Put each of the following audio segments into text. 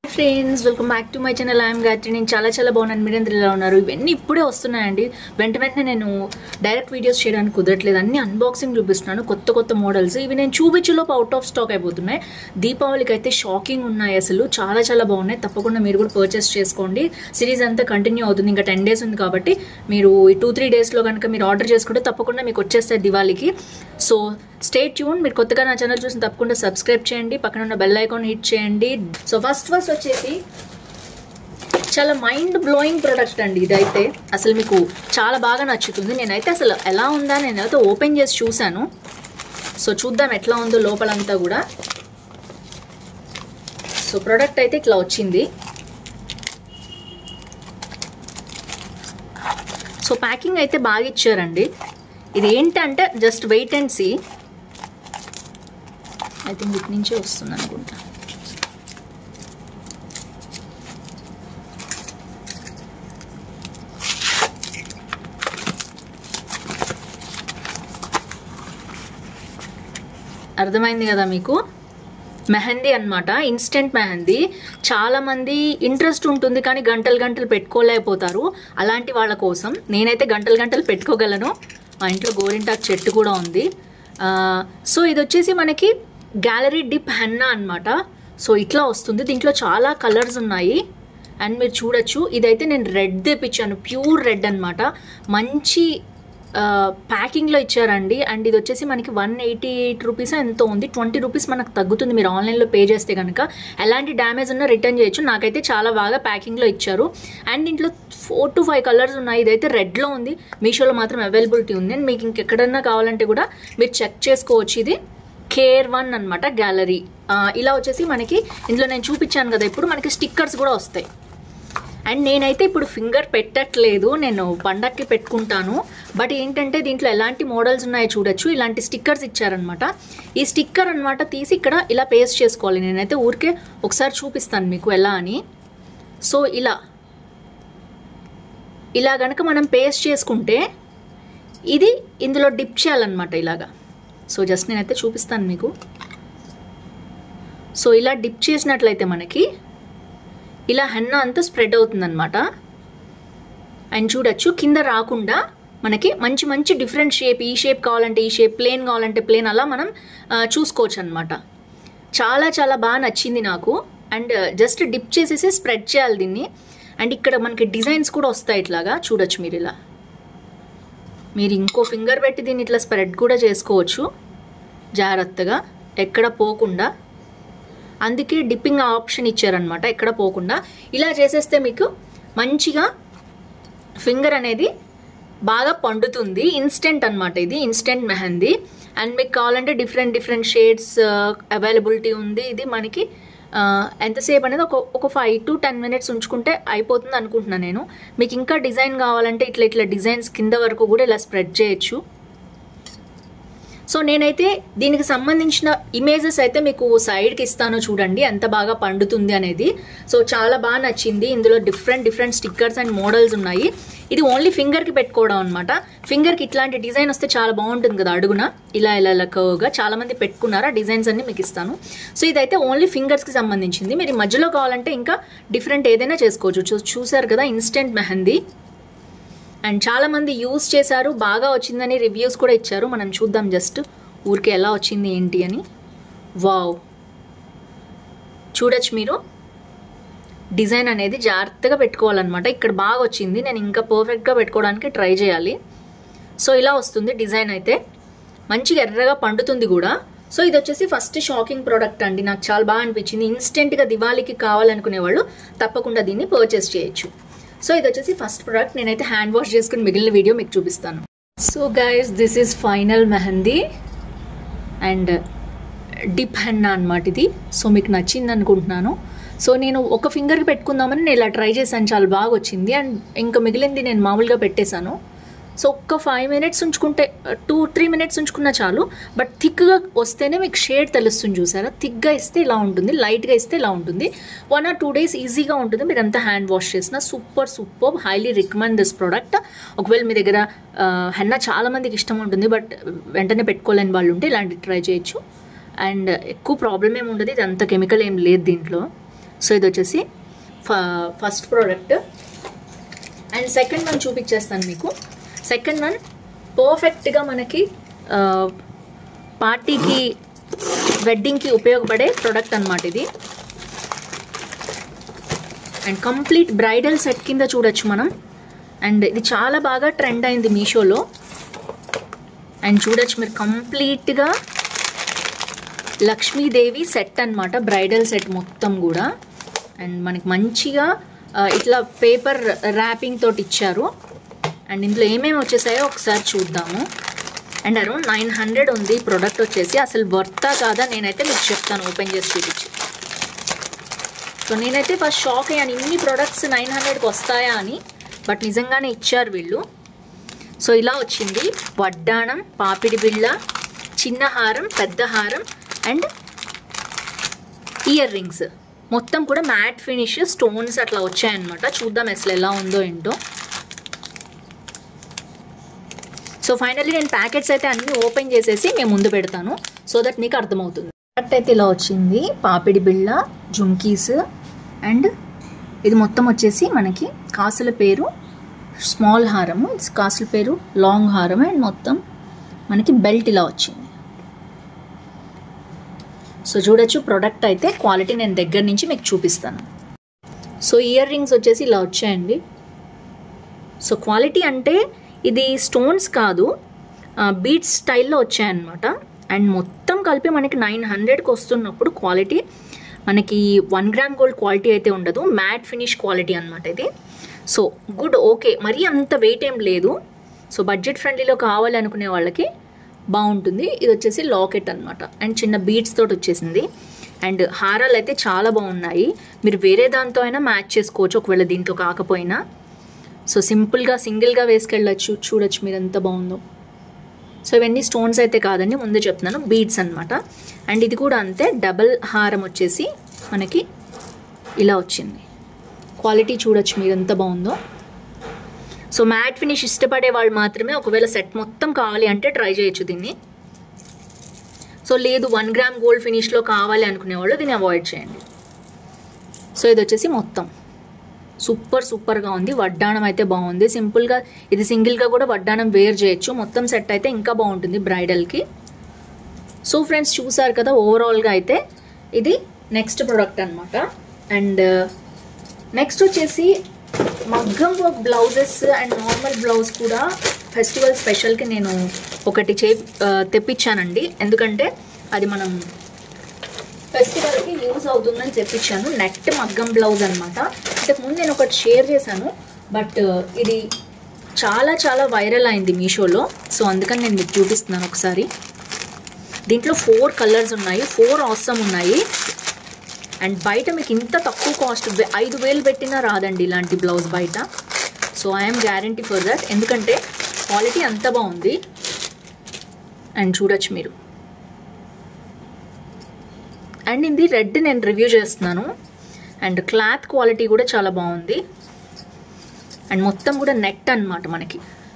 friends welcome back to my channel I'm Gayatri నేను చాలా చాలా బాగున్నాను మీరందరూ ఎలా ఉన్నారు ఇవన్నీ ఇప్పుడే వస్తున్నాయండి వెంట వెంటనే నేను డైరెక్ట్ వీడియోస్ చేయడానికి కుదరట్లేదు అన్ని అన్బాక్సింగ్ చూపిస్తున్నాను కొత్త కొత్త మోడల్స్ ఇవి నేను చూపించేలోపు అవుట్ ఆఫ్ స్టాక్ అయిపోతున్నాయి దీపావళికి అయితే షాకింగ్ ఉన్నాయి అసలు చాలా చాలా బాగున్నాయి తప్పకుండా మీరు కూడా పర్చేస్ చేసుకోండి సిరీస్ అంతా కంటిన్యూ అవుతుంది ఇంకా టెన్ డేస్ ఉంది కాబట్టి మీరు ఈ టూ త్రీ డేస్లో కనుక మీరు ఆర్డర్ చేసుకుంటే తప్పకుండా మీకు వచ్చేస్తాయి దివాళీకి సో స్టే ట్యూన్ మీరు కొత్తగా నా ఛానల్ చూసి తప్పకుండా సబ్స్క్రైబ్ చేయండి పక్కన ఉన్న బెల్ ఐకాన్ హిట్ చేయండి సో ఫస్ట్ ఫస్ట్ వచ్చేసి చాలా మైండ్ బ్లోయింగ్ ప్రొడక్ట్ అండి ఇదైతే అసలు మీకు చాలా బాగా నచ్చుతుంది నేనైతే అసలు ఎలా ఉందా నేనైతే ఓపెన్ చేసి చూశాను సో చూద్దాం ఎట్లా ఉందో లోపలంతా కూడా సో ప్రోడక్ట్ అయితే ఇట్లా వచ్చింది సో ప్యాకింగ్ అయితే బాగా ఇచ్చారండి ఇది ఏంటంటే just wait and see I think ఇటు నుంచే వస్తుంది అనుకుంటా అర్థమైంది కదా మీకు మెహందీ అనమాట ఇన్స్టెంట్ మెహందీ చాలామంది ఇంట్రెస్ట్ ఉంటుంది కానీ గంటలు గంటలు పెట్టుకోలేకపోతారు అలాంటి వాళ్ళ కోసం నేనైతే గంటలు గంటలు పెట్టుకోగలను మా ఇంట్లో గోరింటాకు చెట్టు కూడా ఉంది ఆ, సో ఇది వచ్చేసి మనకి గ్యాలరీ డిప్ హెన్నా అనమాట సో ఇట్లా వస్తుంది దీంట్లో చాలా కలర్స్ ఉన్నాయి అండ్ మీరు చూడొచ్చు ఇదైతే నేను రెడ్ తెప్పించాను ప్యూర్ రెడ్ అనమాట మంచి ప్యాకింగ్లో ఇచ్చారండి అండ్ ఇది వచ్చేసి మనకి వన్ ఎయిటీ ఎయిట్ రూపీస్ ఎంతో ఉంది ట్వంటీ రూపీస్ మనకు తగ్గుతుంది మీరు ఆన్లైన్లో పే చేస్తే కనుక ఎలాంటి డ్యామేజ్ ఉన్నా రిటర్న్ చేయొచ్చు నాకైతే చాలా బాగా ప్యాకింగ్లో ఇచ్చారు అండ్ దీంట్లో ఫోర్ టు ఫైవ్ కలర్స్ ఉన్నాయి ఇదైతే రెడ్లో ఉంది మీషోలో మాత్రం అవైలబిలిటీ ఉంది అండ్ మీకు ఇంకెక్కడన్నా కావాలంటే కూడా మీరు చెక్ చేసుకోవచ్చు ఇది కేర్ వన్ అనమాట గ్యాలరీ ఇలా వచ్చేసి మనకి ఇందులో నేను చూపించాను కదా ఇప్పుడు మనకి స్టిక్కర్స్ కూడా వస్తాయి అండ్ నేనైతే ఇప్పుడు ఫింగర్ పెట్టట్లేదు నేను పండక్కి పెట్టుకుంటాను బట్ ఏంటంటే దీంట్లో ఎలాంటి మోడల్స్ ఉన్నాయో చూడొచ్చు ఇలాంటి స్టిక్కర్స్ ఇచ్చారనమాట ఈ స్టిక్కర్ అనమాట తీసి ఇక్కడ ఇలా పేస్ట్ చేసుకోవాలి నేనైతే ఊరికే ఒకసారి చూపిస్తాను మీకు ఎలా అని సో ఇలా ఇలా గనక మనం పేస్ట్ చేసుకుంటే ఇది ఇందులో డిప్ చేయాలన్నమాట ఇలాగా సో జస్ట్ నేనైతే చూపిస్తాను మీకు సో ఇలా డిప్ చేసినట్లయితే మనకి ఇలా హెన్న అంతా స్ప్రెడ్ అవుతుందన్నమాట అండ్ చూడొచ్చు కింద రాకుండా మనకి మంచి మంచి డిఫరెంట్ షేప్ ఈ షేప్ కావాలంటే ఈ షేప్ ప్లేన్ కావాలంటే ప్లేన్ అలా మనం ఆ, చూసుకోవచ్చు అనమాట చాలా చాలా బాగా నచ్చింది నాకు అండ్ జస్ట్ డిప్ చేసేసి స్ప్రెడ్ చేయాలి దీన్ని అండ్ ఇక్కడ మనకి డిజైన్స్ కూడా వస్తాయి ఇట్లాగా చూడొచ్చు మీరు ఇలా మీరు ఇంకో ఫింగర్ పెట్టి దీన్ని ఇట్లా స్ప్రెడ్ కూడా చేసుకోవచ్చు జాగ్రత్తగా ఎక్కడ పోకుండా అందుకే డిప్పింగ్ ఆప్షన్ ఇచ్చారనమాట ఎక్కడ పోకుండా ఇలా చేసేస్తే మీకు మంచిగా ఫింగర్ అనేది బాగా పండుతుంది ఇన్స్టెంట్ అనమాట ఇది ఇన్స్టెంట్ మెహందీ అండ్ మీకు కావాలంటే డిఫరెంట్ డిఫరెంట్ షేడ్స్ అవైలబిలిటీ ఉంది ఇది మనకి ఆ, ఎంతసేపు అనేది ఒక ఒక ఫైవ్ టు టెన్ మినిట్స్ ఉంచుకుంటే అయిపోతుంది అనుకుంటున్నాను నేను మీకు ఇంకా డిజైన్ కావాలంటే ఇట్లా ఇట్లా డిజైన్స్ కింద వరకు కూడా ఇలా స్ప్రెడ్ చేయొచ్చు సో నేనైతే దీనికి సంబంధించిన ఇమేజెస్ అయితే మీకు సైడ్కి ఇస్తాను చూడండి ఎంత బాగా పండుతుంది అనేది సో చాలా బాగా నచ్చింది ఇందులో different different stickers and models ఉన్నాయి ఇది ఓన్లీ ఫింగర్కి పెట్టుకోవడం అనమాట ఫింగర్కి ఇట్లాంటి డిజైన్ వస్తే చాలా బాగుంటుంది కదా అడుగున ఇలా ఇలా ఇలా కర్వ్గా చాలా మంది పెట్టుకున్నారు ఆ డిజైన్స్ అన్ని మీకు ఇస్తాను సో ఇదైతే ఓన్లీ ఫింగర్స్కి సంబంధించింది మీరు ఈ మధ్యలో కావాలంటే ఇంకా డిఫరెంట్ ఏదైనా చేసుకోవచ్చు చూ- చూసారు కదా ఇన్స్టెంట్ మెహందీ అండ్ చాలా మంది యూస్ చేశారు బాగా వచ్చిందని రివ్యూస్ కూడా ఇచ్చారు మనం చూద్దాం జస్ట్ ఊరికే ఎలా వచ్చింది ఏంటి అని వావ్ చూడొచ్చు మీరు డిజైన్ అనేది జాగ్రత్తగా పెట్టుకోవాలన్నమాట ఇక్కడ బాగా వచ్చింది నేను ఇంకా పర్ఫెక్ట్గా పెట్టుకోవడానికి ట్రై చేయాలి సో ఇలా వస్తుంది డిజైన్ అయితే మంచిగా ఎర్రగా పండుతుంది కూడా సో ఇది వచ్చేసి ఫస్ట్ షాకింగ్ ప్రోడక్ట్ అండి నాకు చాలా బాగా అనిపించింది ఇన్స్టెంట్గా దివాళీకి కావాలనుకునే వాళ్ళు తప్పకుండా దీన్ని పర్చేస్ చేయొచ్చు సో ఇది వచ్చేసి ఫస్ట్ ప్రోడక్ట్ నేనైతే హ్యాండ్ వాష్ చేసుకుని మిగిలిన వీడియో మీకు చూపిస్తాను so guys this is final mehndi and dip henna అనమాట ఇది సో మీకు నచ్చింది అనుకుంటున్నాను సో నేను ఒక ఫింగర్కి పెట్టుకుందామని నేను ఇలా ట్రై చేశాను చాలా బాగా వచ్చింది అండ్ ఇంకా మిగిలింది నేను మామూలుగా పెట్టేశాను సో ఒక్క ఫైవ్ మినిట్స్ ఉంచుకుంటే టూ త్రీ మినిట్స్ ఉంచుకున్నా చాలు బట్ థిక్గా వస్తేనే మీకు షేడ్ తెలుస్తుంది చూసారా థిక్గా ఇస్తే ఇలా ఉంటుంది లైట్గా ఇస్తే ఇలా ఉంటుంది వన్ ఆర్ టూ డేస్ ఈజీగా ఉంటుంది మీరు ఎంత హ్యాండ్ వాష్ చేసినా super super highly recommend this product ఒకవేళ మీ దగ్గర ఆ, హెన్నా చాలా మందికి ఇష్టం ఉంటుంది బట్ వెంటనే పెట్టుకోలేని వాళ్ళు ఉంటే ఇలాంటి ట్రై చేయొచ్చు అండ్ ఎక్కువ ప్రాబ్లం ఏమి ఉండదు ఇది అంత కెమికల్ ఏం లేదు దీంట్లో సో ఇది వచ్చేసి first product and second one చూపించేస్తాను మీకు సెకండ్ వన్ పర్ఫెక్ట్గా మనకి ఆ, పార్టీకి వెడ్డింగ్కి ఉపయోగపడే ప్రోడక్ట్ అనమాట ఇది అండ్ కంప్లీట్ బ్రైడల్ సెట్ కింద చూడొచ్చు మనం అండ్ ఇది చాలా బాగా ట్రెండ్ అయింది మీషోలో అండ్ చూడొచ్చు మీరు కంప్లీట్గా లక్ష్మీదేవి సెట్ అన్నమాట బ్రైడల్ సెట్ మొత్తం కూడా అండ్ మనకి మంచిగా ఆ, ఇట్లా పేపర్ ర్యాపింగ్ తోటి ఇచ్చారు అండ్ ఇందులో ఏమేమి వచ్చేసాయో ఒకసారి చూద్దాము అండ్ అరౌండ్ నైన్ హండ్రెడ్ ఉంది ప్రోడక్ట్ వచ్చేసి అసలు వర్తా కాదా నేనైతే మీకు చెప్తాను ఓపెన్ చేసి చూపించి సో నేనైతే ఫస్ట్ షాక్ అయ్యాను ఇన్ని ప్రొడక్ట్స్ నైన్ హండ్రెడ్కి వస్తాయా అని బట్ నిజంగానే ఇచ్చారు వీళ్ళు సో ఇలా వచ్చింది వడ్డాణం పాపిడి బిళ్ళ చిన్న హారం పెద్ద హారం అండ్ ఇయర్ రింగ్స్ మొత్తం కూడా మ్యాట్ ఫినిష్ స్టోన్స్ అట్లా వచ్చాయన్నమాట చూద్దాం అసలు ఎలా ఉందో ఏంటో సో ఫైనల్లీ నేను ప్యాకెట్స్ అయితే అన్నీ ఓపెన్ చేసేసి మేము ముందు పెడతాను సో దట్ మీకు అర్థమవుతుంది ప్రోడక్ట్ అయితే ఇలా వచ్చింది పాపిడి బిళ్ళ జుమ్కీస్ అండ్ ఇది మొత్తం వచ్చేసి మనకి కాసుల పేరు స్మాల్ హారము కాసుల పేరు లాంగ్ హారం అండ్ మొత్తం మనకి బెల్ట్ ఇలా వచ్చింది సో చూడొచ్చు ప్రోడక్ట్ అయితే క్వాలిటీ నేను దగ్గర నుంచి మీకు చూపిస్తాను సో ఇయర్ రింగ్స్ వచ్చేసి ఇలా వచ్చాయండి సో క్వాలిటీ అంటే ఇది స్టోన్స్ కాదు బీట్స్ స్టైల్లో వచ్చాయన్నమాట అండ్ మొత్తం కలిపి మనకి నైన్ హండ్రెడ్కి వస్తున్నప్పుడు క్వాలిటీ మనకి వన్ గ్రామ్ గోల్డ్ క్వాలిటీ అయితే ఉండదు మ్యాట్ ఫినిష్ క్వాలిటీ అనమాట ఇది సో గుడ్ ఓకే మరీ అంత వెయిట్ ఏం లేదు సో బడ్జెట్ ఫ్రెండ్లీలో కావాలి అనుకునే వాళ్ళకి బాగుంటుంది ఇది వచ్చేసి లాకెట్ అనమాట అండ్ చిన్న బీడ్స్ తోటి వచ్చేసింది అండ్ హారాలు అయితే చాలా బాగున్నాయి మీరు వేరే దాంతో అయినా మ్యాచ్ చేసుకోవచ్చు ఒకవేళ దీంతో కాకపోయినా సో సింపుల్గా సింగిల్గా వేసుకెళ్ళచ్చు చూడొచ్చు మీరు ఎంత బాగుందో సో ఇవన్నీ స్టోన్స్ అయితే కాదండి ముందు చెప్తున్నాను బీడ్స్ అనమాట అండ్ ఇది కూడా అంతే డబల్ హారం వచ్చేసి మనకి ఇలా వచ్చింది క్వాలిటీ చూడొచ్చు మీరు ఎంత బాగుందో సో మ్యాట్ ఫినిష్ ఇష్టపడే వాళ్ళు మాత్రమే ఒకవేళ సెట్ మొత్తం కావాలి అంటే ట్రై చేయొచ్చు దీన్ని సో లేదు వన్ గ్రామ్ గోల్డ్ ఫినిష్లో కావాలి అనుకునే వాళ్ళు దీన్ని అవాయిడ్ చేయండి సో ఇది వచ్చేసి మొత్తం సూపర్ సూపర్గా ఉంది వడ్డాణం అయితే బాగుంది సింపుల్గా ఇది సింగిల్గా కూడా వడ్డాణం వేర్ చేయొచ్చు మొత్తం సెట్ అయితే ఇంకా బాగుంటుంది బ్రైడల్కి సో ఫ్రెండ్స్ చూసారు కదా ఓవరాల్గా అయితే ఇది నెక్స్ట్ ప్రోడక్ట్ అనమాట అండ్ నెక్స్ట్ వచ్చేసి మగ్గం work blouses and normal blouse కూడా ఫెస్టివల్ స్పెషల్కి నేను ఒకటి చే ఆ, తెప్పించానండి ఎందుకంటే అది మనం ఫెస్టివల్కి యూజ్ అవుతుందని చెప్పించాను నెట్ మగ్గం బ్లౌజ్ అనమాట ఇంతకుముందు నేను ఒకటి షేర్ చేశాను బట్ ఇది చాలా చాలా వైరల్ అయింది మీషోలో సో అందుకని నేను మీకు చూపిస్తున్నాను ఒకసారి దీంట్లో ఫోర్ కలర్స్ ఉన్నాయి ఫోర్ ఆసమ్ ఉన్నాయి అండ్ బయట మీకు ఇంత తక్కువ కాస్ట్ ఐదు వేలు పెట్టినా రాదండి ఇలాంటి బ్లౌజ్ బయట so I'm guarantee for that ఎందుకంటే క్వాలిటీ అంత బాగుంది అండ్ చూడొచ్చు మీరు అండ్ ఇది రెడ్ నేను రివ్యూ చేస్తున్నాను అండ్ క్లాత్ క్వాలిటీ కూడా చాలా బాగుంది అండ్ మొత్తం కూడా నెట్ అన్నమాట మనకి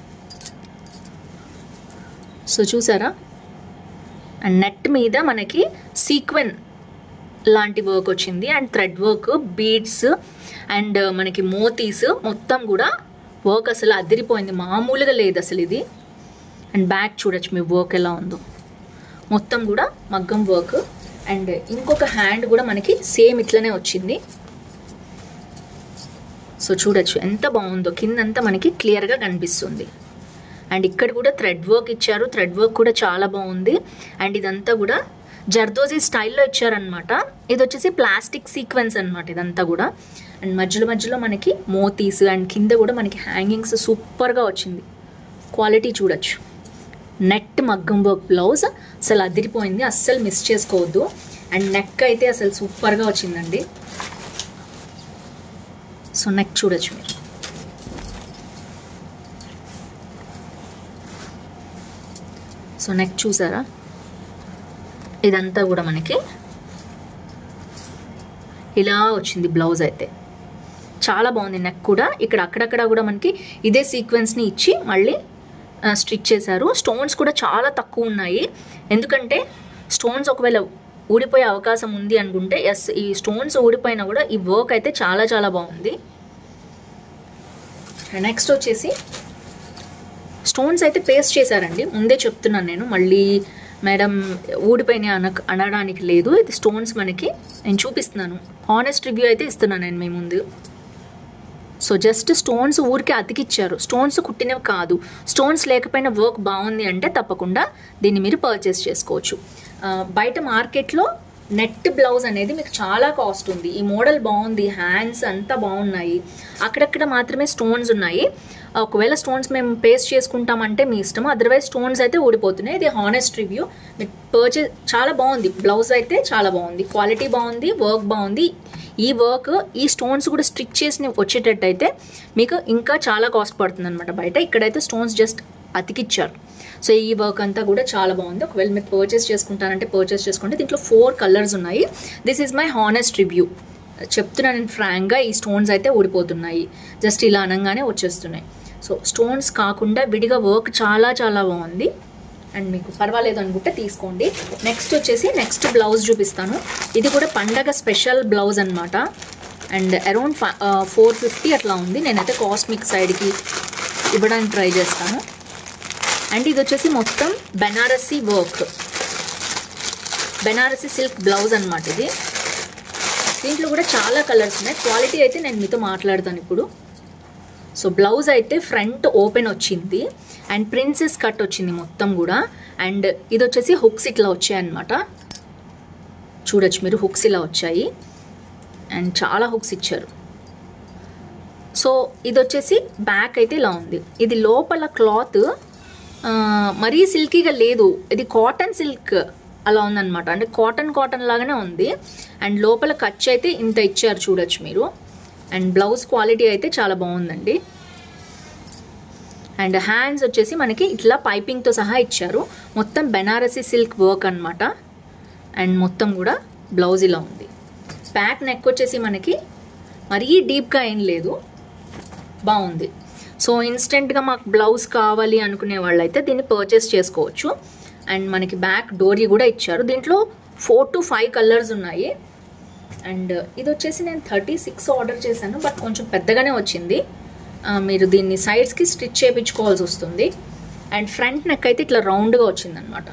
సో చూసారా అండ్ నెట్ మీద మనకి సీక్వెన్ లాంటి వర్క్ వచ్చింది and thread work beads and మనకి మోతీస్ మొత్తం కూడా వర్క్ అసలు అదిరిపోయింది మామూలుగా లేదు అసలు ఇది అండ్ బ్యాక్ చూడొచ్చు మీ వర్క్ ఎలా ఉందో మొత్తం కూడా మగ్గం వర్క్ అండ్ ఇంకొక హ్యాండ్ కూడా మనకి సేమ్ ఇట్లనే వచ్చింది సో చూడొచ్చు ఎంత బాగుందో కిందంతా మనకి క్లియర్గా కనిపిస్తుంది అండ్ ఇక్కడ కూడా థ్రెడ్ వర్క్ ఇచ్చారు థ్రెడ్ వర్క్ కూడా చాలా బాగుంది అండ్ ఇదంతా కూడా జర్దోజీ స్టైల్లో ఇచ్చారనమాట ఇది వచ్చేసి ప్లాస్టిక్ సీక్వెన్స్ అనమాట ఇదంతా కూడా అండ్ మధ్యలో మధ్యలో మనకి మోతీస్ అండ్ కింద కూడా మనకి హ్యాంగింగ్స్ సూపర్గా వచ్చింది క్వాలిటీ చూడొచ్చు నెట్ మగ్గం వర్క్ బ్లౌజ్ అసలు అదిరిపోయింది అస్సలు మిస్ చేసుకోవద్దు అండ్ నెక్ అయితే అసలు సూపర్గా వచ్చిందండి సో నెక్ చూడొచ్చు మీరు సో నెక్ చూసారా ఇదంతా కూడా మనకి ఇలా వచ్చింది బ్లౌజ్ అయితే చాలా బాగుంది నెక్ కూడా ఇక్కడ అక్కడక్కడ కూడా మనకి ఇదే సీక్వెన్స్ని ఇచ్చి మళ్ళీ స్టిచ్ చేశారు స్టోన్స్ కూడా చాలా తక్కువ ఉన్నాయి ఎందుకంటే స్టోన్స్ ఒకవేళ ఊడిపోయే అవకాశం ఉంది అనుకుంటే ఎస్ ఈ స్టోన్స్ ఊడిపోయినా కూడా ఈ వర్క్ అయితే చాలా చాలా బాగుంది నెక్స్ట్ వచ్చేసి స్టోన్స్ అయితే పేస్ట్ చేశారండి ముందే చెప్తున్నాను నేను మళ్ళీ మేడం ఊడిపోయినాయి అన అనడానికి లేదు ఇది స్టోన్స్ మనకి నేను చూపిస్తున్నాను హానెస్ట్ రివ్యూ అయితే ఇస్తున్నాను నేను మీ ముందు సో జస్ట్ స్టోన్స్ ఊరికే అతికిచ్చారు స్టోన్స్ కుట్టినవి కాదు స్టోన్స్ లేకపోయినా వర్క్ బాగుంది అంటే తప్పకుండా దీన్ని మీరు పర్చేస్ చేసుకోవచ్చు ఆ, బయట మార్కెట్లో నెట్ బ్లౌజ్ అనేది మీకు చాలా కాస్ట్ ఉంది ఈ మోడల్ బాగుంది హ్యాండ్స్ అంతా బాగున్నాయి అక్కడక్కడ మాత్రమే స్టోన్స్ ఉన్నాయి ఒకవేళ స్టోన్స్ మేము పేస్ట్ చేసుకుంటామంటే మీ ఇష్టం అదర్వైజ్ స్టోన్స్ అయితే ఊడిపోతున్నాయి ఇది హానెస్ట్ రివ్యూ మీరు పర్చేస్ చాలా బాగుంది బ్లౌజ్ అయితే చాలా బాగుంది క్వాలిటీ బాగుంది వర్క్ బాగుంది ఈ వర్క్ ఈ స్టోన్స్ కూడా స్టిక్ చేసి వచ్చేటట్టయితే మీకు ఇంకా చాలా కాస్ట్ పడుతుంది అనమాట బయట ఇక్కడైతే స్టోన్స్ జస్ట్ అతికిచ్చారు సో ఈ వర్క్ అంతా కూడా చాలా బాగుంది ఒకవేళ మీరు పర్చేస్ చేసుకుంటారంటే పర్చేస్ చేసుకుంటే దీంట్లో ఫోర్ కలర్స్ ఉన్నాయి this is my honest review చెప్తున్నాను నేను ఫ్రాంక్గా ఈ స్టోన్స్ అయితే ఊడిపోతున్నాయి జస్ట్ ఇలా అనగానే వచ్చేస్తున్నాయి సో స్టోన్స్ కాకుండా విడిగా వర్క్ చాలా చాలా బాగుంది అండ్ మీకు పర్వాలేదు అనుకుంటే తీసుకోండి నెక్స్ట్ వచ్చేసి నెక్స్ట్ బ్లౌజ్ చూపిస్తాను ఇది కూడా పండగ స్పెషల్ బ్లౌజ్ అనమాట అండ్ అరౌండ్ ఫోర్ ఫిఫ్టీ అట్లా ఉంది నేనైతే కాస్మిక్ సైడ్కి ఇవ్వడానికి ట్రై చేస్తాను అండ్ ఇది వచ్చేసి మొత్తం Banarasi work Banarasi silk blouse అనమాట ఇది దీంట్లో కూడా చాలా కలర్స్ ఉన్నాయి క్వాలిటీ అయితే నేను మీతో మాట్లాడతాను ఇప్పుడు సో బ్లౌజ్ అయితే ఫ్రంట్ ఓపెన్ వచ్చింది అండ్ ప్రిన్సెస్ కట్ వచ్చింది మొత్తం కూడా అండ్ ఇది వచ్చేసి హుక్స్ ఇట్లా వచ్చాయి అనమాట చూడొచ్చు మీరు హుక్స్ ఇలా వచ్చాయి అండ్ చాలా హుక్స్ ఇచ్చారు సో ఇది వచ్చేసి బ్యాక్ అయితే ఇలా ఉంది ఇది లోపల క్లాత్ మరీ సిల్కీగా లేదు ఇది కాటన్ సిల్క్ అలా ఉందన్నమాట అంటే కాటన్ కాటన్ లాగానే ఉంది అండ్ లోపల ఖర్చు అయితే ఇంత ఇచ్చారు చూడొచ్చు మీరు అండ్ బ్లౌజ్ క్వాలిటీ అయితే చాలా బాగుందండి అండ్ హ్యాండ్స్ వచ్చేసి మనకి ఇట్లా పైపింగ్తో సహా ఇచ్చారు మొత్తం బెనారసీ సిల్క్ వర్క్ అనమాట అండ్ మొత్తం కూడా బ్లౌజ్ ఇలా ఉంది బ్యాక్ నెక్ వచ్చేసి మనకి మరీ డీప్గా ఏం లేదు బాగుంది సో ఇన్స్టెంట్గా మాకు బ్లౌజ్ కావాలి అనుకునే వాళ్ళైతే దీన్ని పర్చేస్ చేసుకోవచ్చు అండ్ మనకి బ్యాక్ డోరీ కూడా ఇచ్చారు దీంట్లో ఫోర్ టు ఫైవ్ కలర్స్ ఉన్నాయి అండ్ ఇది వచ్చేసి నేను థర్టీ సిక్స్ ఆర్డర్ చేశాను బట్ కొంచెం పెద్దగానే వచ్చింది ఆ, మీరు దీన్ని సైడ్స్కి స్టిచ్ చేయించుకోవాల్సి వస్తుంది అండ్ ఫ్రంట్ నెక్ అయితే ఇట్లా రౌండ్గా వచ్చిందనమాట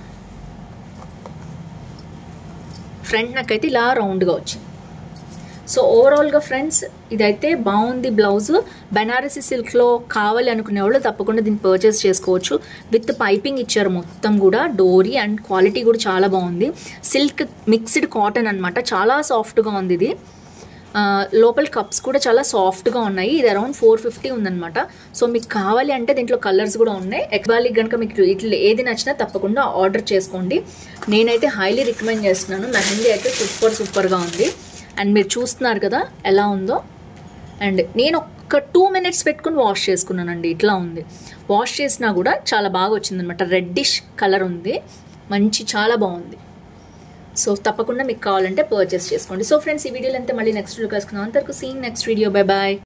ఫ్రంట్ నెక్ అయితే ఇలా రౌండ్గా వచ్చింది సో ఓవరాల్గా ఫ్రెండ్స్ ఇదైతే బాగుంది బ్లౌజ్ బెనారసీ సిల్క్లో కావాలి అనుకునే వాళ్ళు తప్పకుండా దీన్ని పర్చేస్ చేసుకోవచ్చు విత్ పైపింగ్ ఇచ్చారు మొత్తం కూడా డోరీ అండ్ క్వాలిటీ కూడా చాలా బాగుంది సిల్క్ మిక్స్డ్ కాటన్ అనమాట చాలా సాఫ్ట్గా ఉంది ఇది ఆ, లోపల కప్స్ కూడా చాలా సాఫ్ట్గా ఉన్నాయి ఇది అరౌండ్ ఫోర్ ఫిఫ్టీ ఉందన్నమాట సో మీకు కావాలి అంటే దీంట్లో కలర్స్ కూడా ఉన్నాయి ఎక్వాలి కనుక మీకు ఇట్లా ఏది నచ్చినా తప్పకుండా ఆర్డర్ చేసుకోండి నేనైతే హైలీ రికమెండ్ చేస్తున్నాను మెహందీ అయితే సూపర్ సూపర్గా ఉంది అండ్ మీరు చూస్తున్నారు కదా ఎలా ఉందో అండ్ నేను ఒక టూ మినిట్స్ పెట్టుకుని వాష్ చేసుకున్నానండి ఇట్లా ఉంది వాష్ చేసినా కూడా చాలా బాగా వచ్చిందనమాట రెడ్డిష్ కలర్ ఉంది మంచి చాలా బాగుంది సో తప్పకుండా మీకు కావాలంటే పర్చేస్ చేసుకోండి సో ఫ్రెండ్స్ ఈ వీడియోలో అంతే మళ్ళీ నెక్స్ట్ వీడియో కలుసుకుందాం అంతవరకు see in next video bye bye